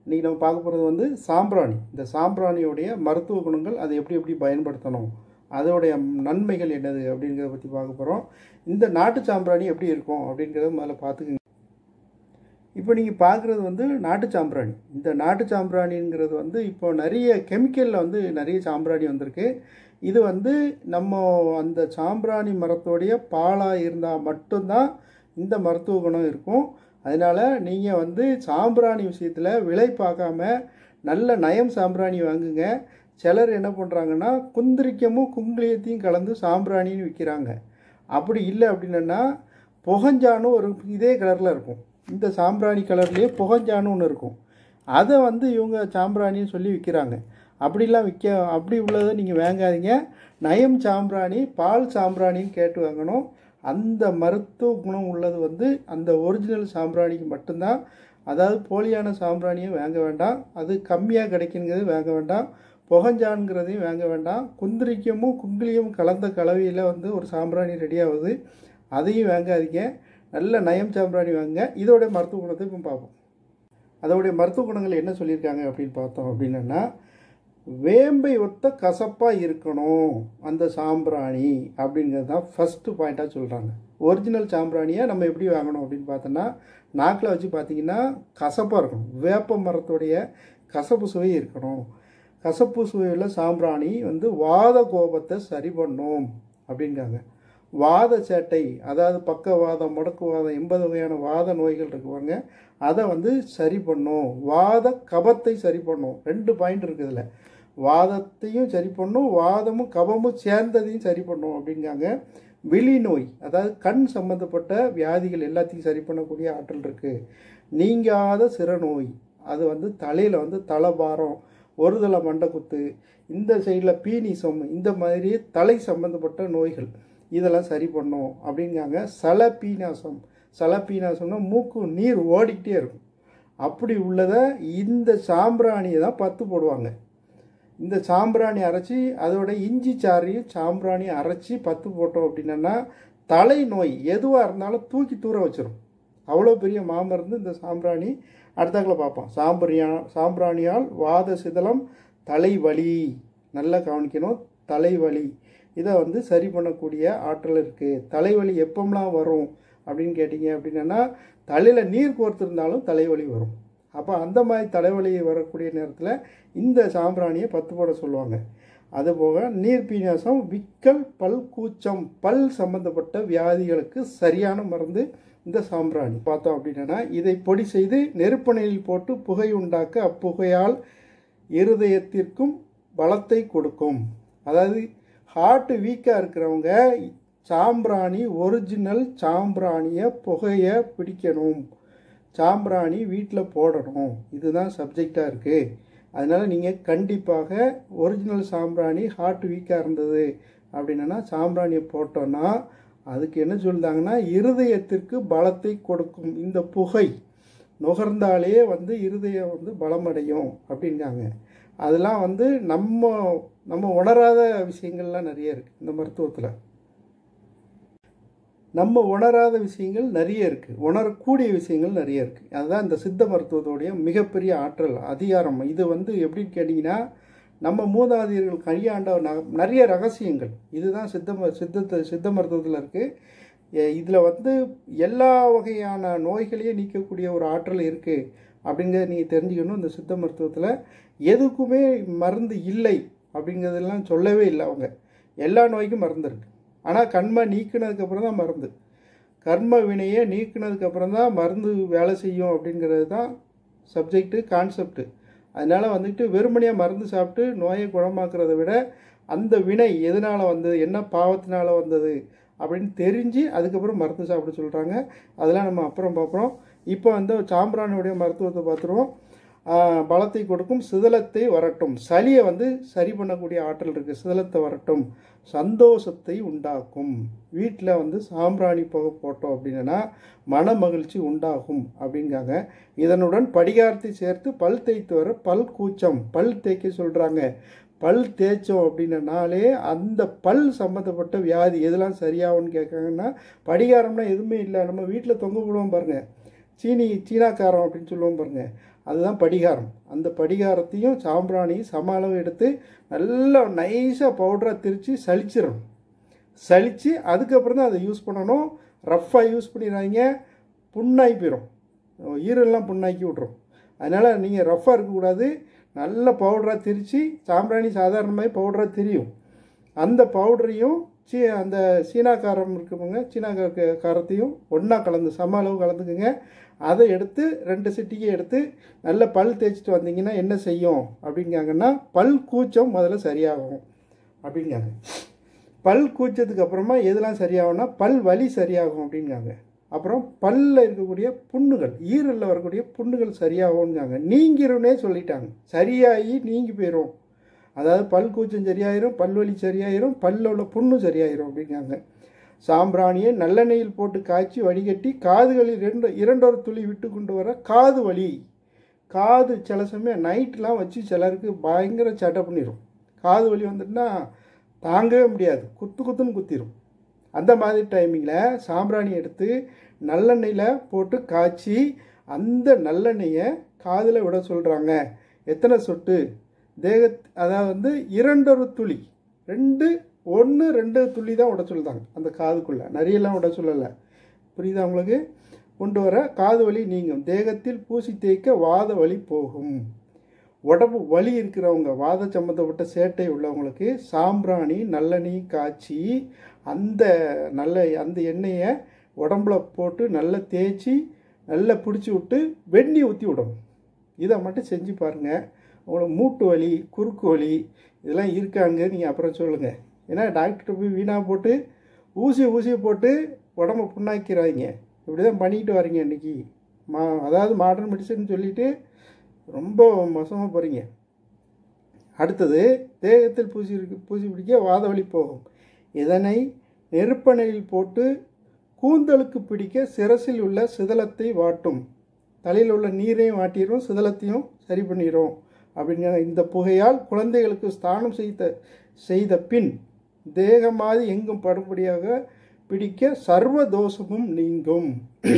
இன்றைக்கி நம்ம பார்க்க போகிறது வந்து சாம்பிராணி இந்த சாம்பிராணியோடைய மருத்துவ குணங்கள் அதை எப்படி எப்படி பயன்படுத்தணும் அதோடைய நன்மைகள் என்னது அப்படிங்கிறத பற்றி பார்க்க போகிறோம் இந்த நாட்டு சாம்பிராணி எப்படி இருக்கும் அப்படிங்கிறத முதல்ல பார்த்துக்குங்க இப்போ நீங்கள் பார்க்குறது வந்து நாட்டு சாம்பிராணி இந்த நாட்டு சாம்பிராணிங்கிறது வந்து இப்போ நிறைய கெமிக்கலில் வந்து நிறைய சாம்பிராணி வந்திருக்கு இது வந்து நம்ம அந்த சாம்பிராணி மரத்தோடைய பாலாக இருந்தால் மட்டும்தான் இந்த மருத்துவ குணம் இருக்கும் அதனால் நீங்கள் வந்து சாம்பிராணி விஷயத்தில் விலை பார்க்காம நல்ல நயம் சாம்பிராணி வாங்குங்க சிலர் என்ன பண்ணுறாங்கன்னா குந்திரிக்கமும் குங்குளியத்தையும் கலந்து சாம்பிராணின்னு விற்கிறாங்க அப்படி இல்லை அப்படின்னா புகஞ்சானும் ஒரு இதே கலரில் இருக்கும் இந்த சாம்பிராணி கலர்லேயே புகஞ்சானு ஒன்று இருக்கும் அதை வந்து இவங்க சாம்பிராணின்னு சொல்லி விற்கிறாங்க அப்படிலாம் விற்க அப்படி உள்ளதை நீங்கள் வாங்காதீங்க நயம் சாம்பிராணி பால் சாம்பிராணின்னு கேட்டு வாங்கணும் அந்த மருத்துவ குணம் உள்ளது வந்து அந்த ஒரிஜினல் சாம்பிராணிக்கு மட்டும்தான் அதாவது போலியான சாம்பிராணியை வாங்க வேண்டாம் அது கம்மியாக கிடைக்குங்கிறது வாங்க வேண்டாம் புகஞ்சான்ங்கிறதையும் வாங்க வேண்டாம் குந்திரிக்கமும் குங்கிலியும் கலந்த கலவையில் வந்து ஒரு சாம்பிராணி ரெடி ஆகுது அதையும் வாங்காதீங்க நல்ல நயம் சாம்பிராணி வாங்க இதோடைய மருத்துவ குணத்தை இப்போ பார்ப்போம் அதோடைய மருத்துவ குணங்கள் என்ன சொல்லியிருக்காங்க அப்படின்னு பார்த்தோம் அப்படின்னா வேம்பை ஒத்த கசப்பாக இருக்கணும் அந்த சாம்பிராணி அப்படிங்கிறது தான் ஃபஸ்ட்டு பாயிண்ட்டாக சொல்கிறாங்க ஒரிஜினல் சாம்பிராணியை நம்ம எப்படி வாங்கணும் அப்படின்னு பார்த்தோன்னா நாக்கில் வச்சு பார்த்தீங்கன்னா கசப்பாக இருக்கணும் வேப்ப மரத்துடைய கசப்பு சுவை இருக்கணும் கசப்பு சுவையில் சாம்பிராணி வந்து வாத கோபத்தை சரி பண்ணும் அப்படிங்கிறாங்க வாத சேட்டை அதாவது பக்கவாதம் முடக்குவாதம் எண்பது வகையான வாத நோய்கள் இருக்குவாங்க அதை வந்து சரி பண்ணும் வாத கபத்தை சரி பண்ணும் ரெண்டு பாயிண்ட் இருக்குது இதில் வாதத்தையும் சரி பண்ணும் வாதமும் கபமும் சேர்ந்ததையும் சரி பண்ணும் அப்படிங்காங்க விழி நோய் அதாவது கண் சம்மந்தப்பட்ட வியாதிகள் எல்லாத்தையும் சரி பண்ணக்கூடிய ஆற்றல் இருக்குது நீங்காத சிறநோய் அது வந்து தலையில் வந்து தலைபாரம் ஒரு தலை மண்டக்குத்து இந்த சைடில் பீனிசம் இந்த மாதிரி தலை சம்மந்தப்பட்ட நோய்கள் இதெல்லாம் சரி பண்ணும் அப்படிங்காங்க சலப்பீனாசம் சலப்பீனாசம்னா மூக்கு நீர் ஓடிக்கிட்டே இருக்கும் அப்படி உள்ளதை இந்த சாம்பிராணியை தான் பத்து போடுவாங்க இந்த சாம்பிராணி அரைச்சி அதோட இஞ்சி சாறையும் சாம்பிராணி அரைச்சி பத்து போட்டோம் அப்படின்னா தலை நோய் எதுவாக இருந்தாலும் தூக்கி தூர வச்சிடும் அவ்வளோ பெரிய மாமருந்து இந்த சாம்பிராணி அடுத்தாக்கில் பார்ப்போம் சாம்பிரியா சாம்பிராணியால் வாத சிதலம் தலைவலி நல்லா கவனிக்கணும் தலைவலி இதை வந்து சரி பண்ணக்கூடிய ஆற்றல் இருக்குது தலைவலி எப்போம்லாம் வரும் அப்படின்னு கேட்டிங்க அப்படின்னா தலையில் நீர் கோர்த்துருந்தாலும் தலைவலி வரும் அப்போ அந்த மாதிரி தலைவலி வரக்கூடிய நேரத்தில் இந்த சாம்பிராணியை பத்து போட சொல்லுவாங்க அதுபோக நீர் பீனாசம் விக்கல் பல் கூச்சம் பல் சம்பந்தப்பட்ட வியாதிகளுக்கு சரியான மருந்து இந்த சாம்பிராணி பார்த்தோம் அப்படின்னா இதை பொடி செய்து நெருப்பணையில் போட்டு புகை உண்டாக்க அப்புகையால் இருதயத்திற்கும் பலத்தை கொடுக்கும் அதாவது ஹார்ட் வீக்காக இருக்கிறவங்க சாம்பிராணி ஒரிஜினல் சாம்பிராணியை புகையை பிடிக்கணும் சாம்பிராணி வீட்டில் போடணும் இதுதான் சப்ஜெக்டாக இருக்குது அதனால் நீங்கள் கண்டிப்பாக ஒரிஜினல் சாம்பிராணி ஹார்ட் வீக்காக இருந்தது அப்படின்னா சாம்பிராணியை போட்டோன்னா அதுக்கு என்ன சொல்லிட்டாங்கன்னா இருதயத்திற்கு பலத்தை கொடுக்கும் இந்த புகை நுகர்ந்தாலே வந்து இருதயம் வந்து பலமடையும் அப்படிங்காங்க அதெல்லாம் வந்து நம்ம நம்ம உணராத விஷயங்கள்லாம் நிறைய இருக்குது இந்த மருத்துவத்தில் நம்ம உணராத விஷயங்கள் நிறைய இருக்குது உணரக்கூடிய விஷயங்கள் நிறைய இருக்குது அதுதான் இந்த சித்த மருத்துவத்தோடைய மிகப்பெரிய ஆற்றல் அதிகாரம் இது வந்து எப்படின்னு கேட்டிங்கன்னா நம்ம மூதாதையர்கள் கையாண்ட நிறைய ரகசியங்கள் இதுதான் சித்த சித்தத்தை சித்த மருத்துவத்தில் இருக்குது இதில் வந்து எல்லா வகையான நோய்களையும் நீக்கக்கூடிய ஒரு ஆற்றல் இருக்குது அப்படிங்கிறத நீங்கள் தெரிஞ்சுக்கணும் இந்த சித்த மருத்துவத்தில் எதுக்குமே மருந்து இல்லை அப்படிங்கிறதெல்லாம் சொல்லவே இல்லை அவங்க எல்லா நோய்க்கும் மருந்து இருக்குது ஆனால் கண்மை நீக்கினதுக்கப்புறம் தான் மருந்து கர்ம வினையை நீக்கினதுக்கப்புறம் தான் மருந்து வேலை செய்யும் அப்படிங்கிறது தான் சப்ஜெக்டு கான்செப்டு அதனால் வந்துட்டு வெறுமனையாக மருந்து சாப்பிட்டு நோயை குணமாக்குறத விட அந்த வினை எதனால் வந்தது என்ன பாவத்தினால் வந்தது அப்படின்னு தெரிஞ்சு அதுக்கப்புறம் மருந்து சாப்பிட சொல்கிறாங்க அதெல்லாம் நம்ம அப்புறம் பார்க்குறோம் இப்போ வந்து சாம்பிராணியுடைய மருத்துவத்தை பார்த்துருவோம் பலத்தை கொடுக்கும் சிதலத்தை வரட்டும் சளியை வந்து சரி பண்ணக்கூடிய ஆற்றல் இருக்குது சிதலத்தை வரட்டும் சந்தோஷத்தை உண்டாக்கும் வீட்டில் வந்து சாம்பிராணி புகை போட்டோம் அப்படின்னா மன மகிழ்ச்சி உண்டாகும் அப்படிங்காங்க இதனுடன் படிகாரத்தை சேர்த்து பல் தேய்த்து வர பல் கூச்சம் பல் தேய்க்க சொல்கிறாங்க பல் தேய்ச்சோம் அப்படின்னனாலே அந்த பல் சம்மந்தப்பட்ட வியாதி எதெல்லாம் சரியாகும்னு கேட்காங்கன்னா படிகாரம்னா எதுவுமே இல்லை நம்ம வீட்டில் தொங்க விடுவோம் பாருங்கள் சீனி சீனாக்காரம் அப்படின்னு சொல்லுவோம் பாருங்கள் அதுதான் படிகாரம் அந்த படிகாரத்தையும் சாம்பிராணியும் சம அளவு எடுத்து நல்லா நைஸாக பவுடராக திரித்து சலிச்சிடணும் சலித்து அதுக்கப்புறம் தான் அதை யூஸ் பண்ணணும் ரஃப்பாக யூஸ் பண்ணிடுறாங்க புண்ணாகி போயிடும் ஈரெல்லாம் புண்ணாக்கி விட்ரும் அதனால் நீங்கள் ரஃப்பாக இருக்கக்கூடாது நல்ல பவுடராக திரித்து சாம்பிராணி சாதாரணமாக பவுடராக திரியும் அந்த பவுடரையும் சீ அந்த சீனா காரம் இருக்குங்க சீனா கா- காரத்தையும் ஒன்றா கலந்து சம அளவு கலந்துக்குங்க அதை எடுத்து ரெண்டு சிட்டிக்கு எடுத்து நல்ல பல் தேய்ச்சிட்டு வந்தீங்கன்னா என்ன செய்யும் அப்படிங்காங்கன்னா பல் கூச்சம் முதல்ல சரியாகும் அப்படிங்காங்க பல் கூச்சத்துக்கு அப்புறமா எதெல்லாம் சரியாகும்னா பல் வலி சரியாகும் அப்படிங்காங்க அப்புறம் பல்லில் இருக்கக்கூடிய புண்ணுகள் ஈரலில் வரக்கூடிய புண்ணுகள் சரியாகும்ங்காங்க நீங்கிரும்னே சொல்லிட்டாங்க சரியாகி நீங்கி போயிடும் அதாவது பல் கூச்சம் சரியாயிரும் பல்வலி சரியாயிரும் பல்ல உள்ள புண்ணு சரியாயிரும் அப்படிங்காங்க சாம்பிராணியை நல்லெண்ணெயில் போட்டு காய்ச்சி வடிகட்டி காதுகளில் ரெண்டு இரண்டொரு துளி விட்டு கொண்டு வர காது வலி காது சில சமயம் நைட்லாம் வச்சு சிலருக்கு பயங்கர சட்டை பண்ணிடும் காது வலி வந்துட்டுனா தாங்கவே முடியாது குத்து குத்துன்னு குத்திரும் அந்த மாதிரி டைமிங்கில் சாம்பிராணி எடுத்து நல்லெண்ணெயில் போட்டு காய்ச்சி அந்த நல்லெண்ணெயை காதில் விட சொல்கிறாங்க எத்தனை சொட்டு தேக அதாவது வந்து இரண்டொரு துளி ரெண்டு ஒன்று ரெண்டு துளி தான் விட சொல்லுதாங்க அந்த காதுக்குள்ளே நிறையெல்லாம் விட சொல்லலை புரியுதா உங்களுக்கு கொண்டு வர காது வலி நீங்கும் தேகத்தில் பூசி தேய்க்க வாத வலி போகும் உடம்பு வலி இருக்கிறவங்க வாத சம்மந்தப்பட்ட சேட்டை உள்ளவங்களுக்கு சாம்பிராணி நல்லெண்ணெய் காய்ச்சி அந்த நல்ல அந்த எண்ணெயை உடம்புல போட்டு நல்லா தேய்ச்சி நல்லா பிடிச்சி விட்டு வெந்நி ஊற்றி விடணும் இதை மட்டும் செஞ்சு பாருங்கள் உங்களுக்கு மூட்டு வலி குறுக்கு வலி இதெல்லாம் இருக்காங்க நீங்கள் அப்புறம் சொல்லுங்கள் ஏன்னா டாக்டர்கிட்ட போய் வீணாக போட்டு ஊசி ஊசி போட்டு உடம்ப புண்ணாக்கிறாங்க இப்படி தான் பண்ணிக்கிட்டு வரீங்க இன்றைக்கி மா அதாவது மாடர்ன் மெடிசன் சொல்லிவிட்டு ரொம்ப மோசமாக போகிறீங்க அடுத்தது தேகத்தில் பூசி இருக்கு பூசி பிடிக்க வாத வலி போகும் இதனை நெருப்பணையில் போட்டு கூந்தலுக்கு பிடிக்க சிரசில் உள்ள சிதலத்தை வாட்டும் தலையில் உள்ள நீரையும் வாட்டிடும் சிதலத்தையும் சரி பண்ணிடும் அப்படிங்கிற இந்த புகையால் குழந்தைகளுக்கு ஸ்தானம் செய்த செய்த பின் தேகமாதி எங்கும் படும்படியாக பிடிக்க சர்வ தோஷமும் நீங்கும்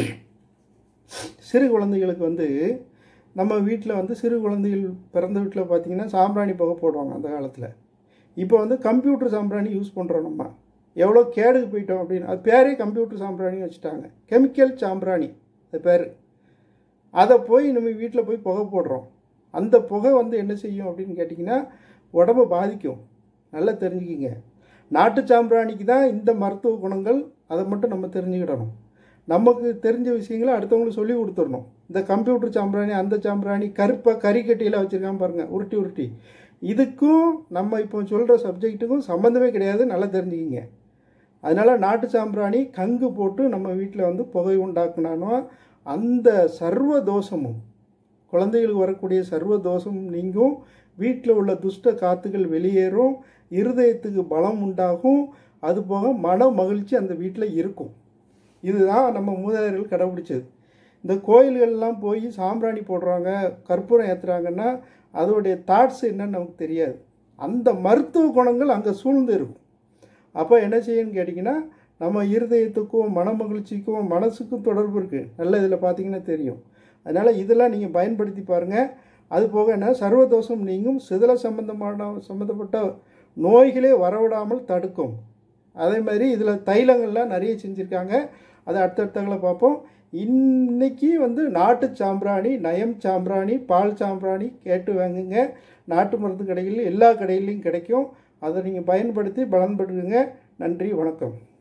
சிறு குழந்தைகளுக்கு வந்து நம்ம வீட்டில் வந்து சிறு குழந்தைகள் பிறந்த வீட்டில் பார்த்தீங்கன்னா சாம்பிராணி புகை போடுவாங்க அந்த காலத்தில் இப்போ வந்து கம்ப்யூட்டர் சாம்பிராணி யூஸ் பண்ணுறோம் நம்ம எவ்வளோ கேடுக்கு போயிட்டோம் அப்படின்னு அது பேரே கம்ப்யூட்டர் சாம்பிராணி வச்சுட்டாங்க கெமிக்கல் சாம்பிராணி அது பேர் அதை போய் நம்ம வீட்டில் போய் புகை போடுறோம் அந்த புகை வந்து என்ன செய்யும் அப்படின்னு கேட்டிங்கன்னா உடம்பை பாதிக்கும் நல்லா தெரிஞ்சுக்கிங்க நாட்டு சாம்பிராணிக்கு தான் இந்த மருத்துவ குணங்கள் அதை மட்டும் நம்ம தெரிஞ்சுக்கிடணும் நமக்கு தெரிஞ்ச விஷயங்களை அடுத்தவங்களுக்கு சொல்லி கொடுத்துடணும் இந்த கம்ப்யூட்டர் சாம்பிராணி அந்த சாம்பிராணி கருப்பை கறிக்கட்டியில் வச்சுருக்கான் பாருங்கள் உருட்டி உருட்டி இதுக்கும் நம்ம இப்போ சொல்கிற சப்ஜெக்ட்டுக்கும் சம்மந்தமே கிடையாது நல்லா தெரிஞ்சுக்கிங்க அதனால் நாட்டு சாம்பிராணி கங்கு போட்டு நம்ம வீட்டில் வந்து புகை உண்டாக்குனானோ அந்த சர்வ தோஷமும் குழந்தைகளுக்கு வரக்கூடிய சர்வ தோஷமும் நீங்கும் வீட்டில் உள்ள துஷ்ட காத்துகள் வெளியேறும் இருதயத்துக்கு பலம் உண்டாகும் அதுபோக மன மகிழ்ச்சி அந்த வீட்டில் இருக்கும் இதுதான் நம்ம மூதாதையர்கள் கடைபிடிச்சது இந்த கோயில்கள்லாம் போய் சாம்பிராணி போடுறாங்க கற்பூரம் ஏற்றுறாங்கன்னா அதோடைய தாட்ஸ் என்னன்னு நமக்கு தெரியாது அந்த மருத்துவ குணங்கள் அங்கே சூழ்ந்து இருக்கும் அப்போ என்ன செய்யணும்னு கேட்டிங்கன்னா நம்ம இருதயத்துக்கும் மன மகிழ்ச்சிக்கும் மனசுக்கும் தொடர்பு இருக்குது நல்ல இதில் பார்த்தீங்கன்னா தெரியும் அதனால் இதெல்லாம் நீங்கள் பயன்படுத்தி பாருங்கள் அது போக என்ன சர்வதோஷம் நீங்கும் சிதல சம்பந்தமான சம்மந்தப்பட்ட நோய்களே வரவிடாமல் தடுக்கும் அதே மாதிரி இதில் தைலங்கள்லாம் நிறைய செஞ்சுருக்காங்க அதை அடுத்தடுத்தங்களை பார்ப்போம் இன்னைக்கு வந்து நாட்டு சாம்பிராணி நயம் சாம்பிராணி பால் சாம்பிராணி கேட்டு வாங்குங்க நாட்டு மருந்து கடைகளில் எல்லா கடையிலையும் கிடைக்கும் அதை நீங்கள் பயன்படுத்தி பலன்படுத்துங்க நன்றி வணக்கம்